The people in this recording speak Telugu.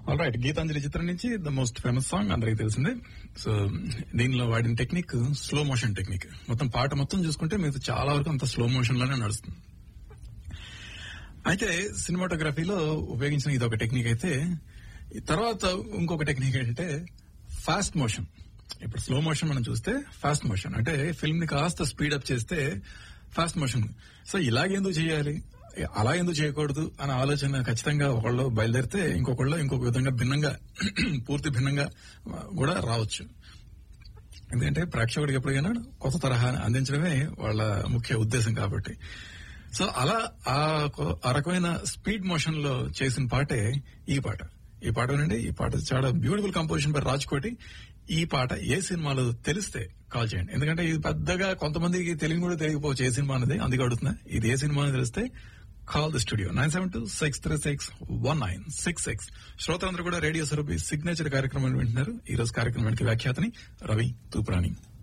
ఆల్ రైట్ గీతాంజలి చిత్రం నుంచి ద మోస్ట్ ఫేమస్ సాంగ్ అందరికీ తెలిసిందే సో దీనిలో వాడిన టెక్నిక్ స్లో మోషన్ టెక్నిక్ మొత్తం పాట మొత్తం చూసుకుంటే మీకు చాలా వరకు అంత స్లో మోషన్ లోనే నడుస్తుంది అయితే సినిమాటోగ్రఫీలో ఉపయోగించిన ఇది ఒక టెక్నిక్ అయితే ఈ తర్వాత ఇంకొక టెక్నిక్ ఏంటంటే ఫాస్ట్ మోషన్ ఇప్పుడు స్లో మోషన్ మనం చూస్తే ఫాస్ట్ మోషన్ అంటే ఫిల్మ్ ని కాస్త స్పీడ్ అప్ చేస్తే ఫాస్ట్ మోషన్ సో ఇలాగెందుకు చేయాలి అలా ఎందుకు చేయకూడదు అనే ఆలోచన ఖచ్చితంగా ఒకళ్ళు బయలుదేరితే ఇంకొకళ్ళు ఇంకొక విధంగా భిన్నంగా పూర్తి భిన్నంగా కూడా రావచ్చు ఎందుకంటే ప్రేక్షకుడికి ఎప్పటికైనా కొత్త తరహా అందించడమే వాళ్ళ ముఖ్య ఉద్దేశం కాబట్టి సో అలా ఆ కొ- ఆ రకమైన స్పీడ్ మోషన్ లో చేసిన పాటే ఈ పాట ఈ పాట వినండి ఈ పాట చాలా బ్యూటిఫుల్ కంపోజిషన్ బై రాజ్ కోటి ఈ పాట ఏ సినిమాలో తెలిస్తే కాల్ చేయండి ఎందుకంటే ఇది పెద్దగా కొంతమందికి తెలియని కూడా తెలియకపోవచ్చు ఏ సినిమా అనేది అందుకే అడుగుతున్నా ఇది ఏ సినిమా అని తెలిస్తే call the studio nine seven two six three six one nine six six శ్రోతలందరూ కూడా రేడియో సరూపి సిగ్నేచర్ కార్యక్రమాన్ని వింటున్నారు ఈ రోజు కార్యక్రమానికి వ్యాఖ్యాతని రవి తూప్రాణి